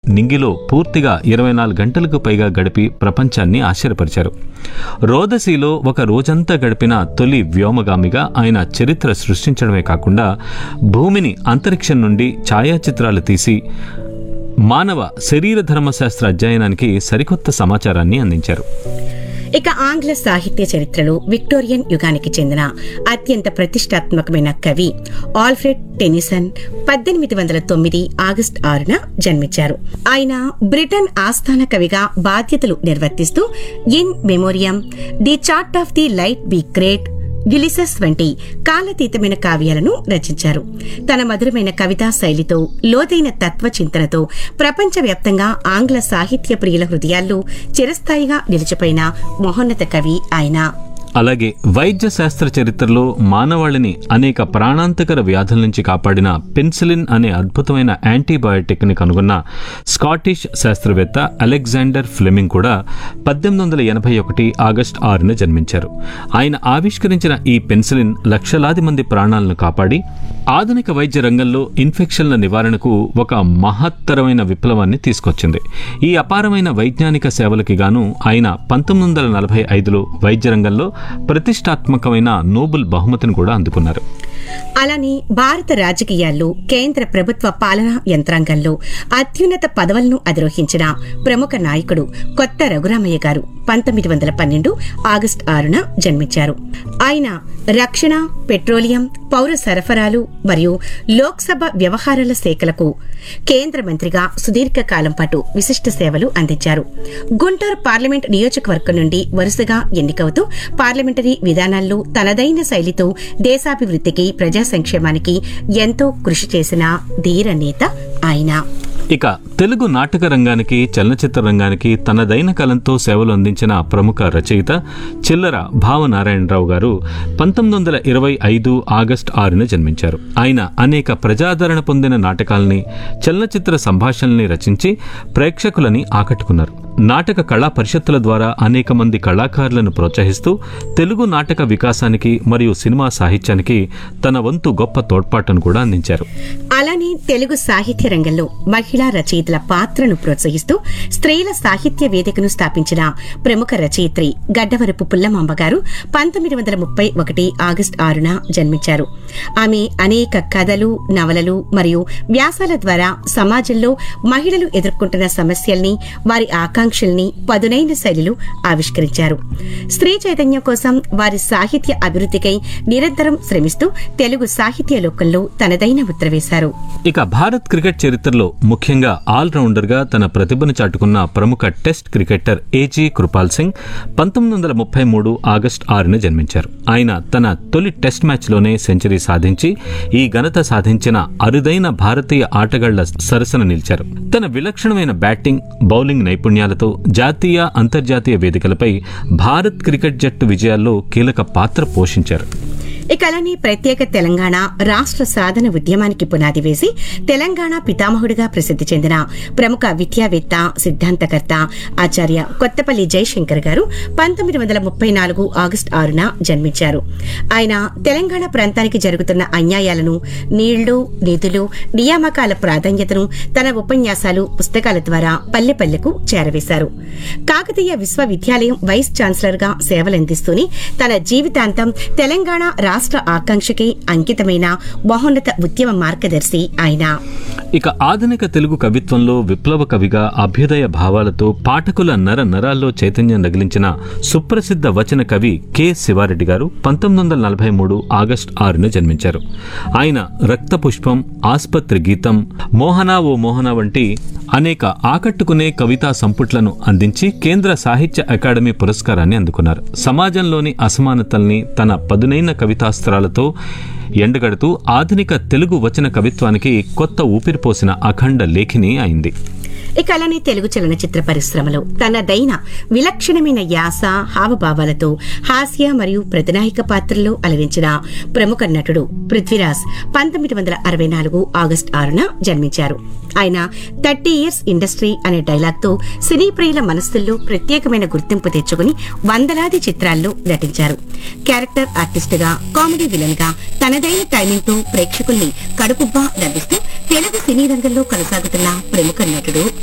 నింగిలో పూర్తిగా ఇరవై నాలుగు గంటలకు పైగా గడిపి ప్రపంచాన్ని ఆశ్చర్యపరిచారు రోదసీలో ఒక రోజంతా గడిపిన తొలి వ్యోమగామిగా ఆయన చరిత్ర సృష్టించడమే కాకుండా భూమిని అంతరిక్షం నుండి ఛాయాచిత్రాలు తీసి మానవ శరీర ధర్మశాస్త్ర అధ్యయనానికి సరికొత్త సమాచారాన్ని అందించారు ఇక ఆంగ్ల సాహిత్య చరిత్రలో విక్టోరియన్ యుగానికి చెందిన అత్యంత ప్రతిష్టాత్మకమైన కవి ఆల్ఫ్రెడ్ టెనిసన్ పద్దెనిమిది వందల తొమ్మిది ఆగస్టు ఆరున జన్మించారు ఆయన బ్రిటన్ ఆస్థాన కవిగా బాధ్యతలు నిర్వర్తిస్తూ in memoriam the charge of the light brigade గిలిసస్ వంటి కాలతీతమైన కావ్యాలను రచించారు తన మధురమైన కవితా శైలితో లోతైన తత్వ చింతనతో ప్రపంచవ్యాప్తంగా ఆంగ్ల సాహిత్య ప్రియుల హృదయాల్లో చిరస్థాయిగా నిలిచిపోయిన మహోన్నత కవి ఆయన అలాగే వైద్య శాస్త్ర చరిత్రలో మానవాళిని అనేక ప్రాణాంతకర వ్యాధుల నుంచి కాపాడిన పెన్సిలిన్ అనే అద్భుతమైన యాంటీబయాటిక్ ని కనుగొన్న స్కాటిష్ శాస్త్రవేత్త అలెగ్జాండర్ ఫ్లెమింగ్ కూడా పద్దెనిమిది వందల ఎనభై ఒకటి ఆగస్ట్ ఆరున జన్మించారు ఆయన ఆవిష్కరించిన ఈ పెన్సిలిన్ లక్షలాది మంది ప్రాణాలను కాపాడి ఆధునిక వైద్య రంగంలో ఇన్ఫెక్షన్ల నివారణకు ఒక మహత్తరమైన విప్లవాన్ని తీసుకొచ్చింది ఈ అపారమైన వైజ్ఞానిక సేవలకి గాను ఆయన పంతొమ్మిది వందల నలభై ఐదులో వైద్య రంగంలో ప్రతిష్టాత్మకమైన నోబెల్ బహుమతిని కూడా అందుకున్నారు అలానే భారత రాజకీయాల్లో కేంద్ర ప్రభుత్వ పాలనా యంత్రాంగంలో అత్యున్నత పదవులను అధిరోహించిన ప్రముఖ నాయకుడు కొత్త రఘురామయ్య గారు పంతొమ్మిది వందల పన్నెండు ఆగస్టు ఆరున జన్మించారు ఆయన రక్షణ పెట్రోలియం పౌర సరఫరాలు మరియు లోక్సభ వ్యవహారాల శాఖలకు కేంద్ర మంత్రిగా సుదీర్ఘకాలం పాటు విశిష్ట సేవలు అందించారు గుంటూరు పార్లమెంట్ నియోజకవర్గం నుండి వరుసగా ఎన్నికవుతూ పార్లమెంటరీ విధానాల్లో తనదైన శైలితో దేశాభివృద్ధికి ప్రజా సంక్షేమానికి ఎంతో కృషి చేసిన ధీర నేత ఆయన ఇక తెలుగు నాటక రంగానికి చలనచిత్ర రంగానికి తనదైన కలంతో సేవలు అందించిన ప్రముఖ రచయిత చిల్లర భావనారాయణరావు గారు పంతొమ్మిది వందల ఇరవై ఐదు ఆగస్టు ఆరున జన్మించారు ఆయన అనేక ప్రజాదరణ పొందిన నాటకాల్ని చలనచిత్ర సంభాషణల్ని రచించి ప్రేక్షకులని ఆకట్టుకున్నారు నాటక కళా పరిషత్తుల ద్వారా అనేక మంది కళాకారులను ప్రోత్సహిస్తూ తెలుగు నాటక వికాసానికి మరియు సినిమా సాహిత్యానికి తన వంతు గొప్ప తోడ్పాటును కూడా అందించారు అలానే తెలుగు సాహిత్య రంగంలో మహిళా రచయితల పాత్రను ప్రోత్సహిస్తూ స్త్రీల సాహిత్య వేదికను స్థాపించిన ప్రముఖ రచయిత్రి గడ్డవరపు పుల్లమాంబ గారు పంతొమ్మిది వందల ముప్పై ఒకటి ఆగస్టు ఆరున జన్మించారు ఆమె అనేక కథలు నవలలు మరియు వ్యాసాల ద్వారా సమాజంలో మహిళలు ఎదుర్కొంటున్న సమస్యల్ని వారి ఆకాంక్షల్ని పదునైన శైలిలో ఆవిష్కరించారు స్త్రీ చైతన్యం కోసం వారి సాహిత్య అభివృద్ధికై నిరంతరం శ్రమిస్తూ తెలుగు సాహిత్య లోకంలో తనదైన ముద్ర వేశారు ఇక భారత్ క్రికెట్ చరిత్రలో ముఖ్యంగా ఆల్రౌండర్ గా తన ప్రతిభను చాటుకున్న ప్రముఖ test cricketer AG Kripal Singh పంతొమ్మిది వందల ముప్పై మూడు ఆగస్టు ఆరున జన్మించారు ఆయన తన తొలి టెస్ట్ మ్యాచ్లోనే సెంచరీ సాధించి ఈ ఘనత సాధించిన అరుదైన భారతీయ ఆటగాళ్ల సరసన నిలిచారు తన విలక్షణమైన బ్యాటింగ్ బౌలింగ్ నైపుణ్యాలతో జాతీయ అంతర్జాతీయ వేదికలపై భారత్ క్రికెట్ జట్టు విజయాల్లో కీలక పాత్ర పోషించారు ఇక అలానే ప్రత్యేక తెలంగాణ రాష్ట్ర సాధన ఉద్యమానికి పునాది వేసి తెలంగాణ పితామహుడిగా ప్రసిద్ధి చెందిన ప్రముఖ విద్యావేత్త సిద్ధాంతకర్త ఆచార్య కొత్తపల్లి జయశంకర్ గారు పంతొమ్మిది వందల ముప్పై నాలుగు ఆగస్టు ఆరున జన్మించారు ఆయన తెలంగాణ ప్రాంతానికి జరుగుతున్న అన్యాయాలను నీళ్లు నిధులు నియామకాల ప్రాధాన్యతను తన ఉపన్యాసాలు పుస్తకాల ద్వారా పల్లె పల్లెకు చేరవేశారు కాకతీయ విశ్వవిద్యాలయం వైస్ ఛాన్సలర్ గా సేవలందిస్తూనే తన జీవితాంతం తెలంగాణ రాష్ట్ర ఆకాంక్షకి అంకితమైన మహోన్నత ఉద్యమ మార్గదర్శి ఆయన ఇక ఆధునిక తెలుగు కవిత్వంలో విప్లవ కవిగా అభ్యుదయ భావాలతో పాఠకుల నర నరాల్లో చైతన్యం రగిలించిన సుప్రసిద్ధ వచన కవి కె శివారెడ్డి గారు పంతొమ్మిది వందల నలభై మూడు ఆగస్టు ఆరున జన్మించారు ఆయన రక్త పుష్పం ఆస్పత్రి గీతం మోహనా ఓ మోహన వంటి అనేక ఆకట్టుకునే కవితా సంపుట్లను అందించి కేంద్ర సాహిత్య అకాడమీ పురస్కారాన్ని అందుకున్నారు సమాజంలోని అసమానతల్ని తన పదునైన కవితాస్త్రాలతో ఎండగడుతూ ఆధునిక తెలుగు వచన కవిత్వానికి కొత్త ఊపిరిపోసిన అఖండ లేఖిని అయింది ఇక అలానే తెలుగు చలనచిత్ర పరిశ్రమలో తనదైన విలక్షణమైన యాస హావభావాలతో హాస్య మరియు ప్రతినాయక పాత్రలో అలరించిన ప్రముఖ నటుడు పృథ్వీరాజ్ పంతొమ్మిది వందల అరవై నాలుగు ఆగస్టు ఆరున జన్మించారు ఆయన థర్టీ ఇయర్స్ ఇండస్ట్రీ అనే డైలాగ్తో సినీ ప్రియుల మనస్సుల్లో ప్రత్యేకమైన గుర్తింపు తెచ్చుకుని వందలాది చిత్రాల్లో నటించారు క్యారెక్టర్ ఆర్టిస్ట్ గా కామెడీ విలన్ గా తనదైన టైమింగ్ తో ప్రేక్షకుల్ని కడుపుబ్బా నవ్విస్తూ తెలుగు సినీ రంగంలో కొనసాగుతున్న ప్రముఖ నటుడు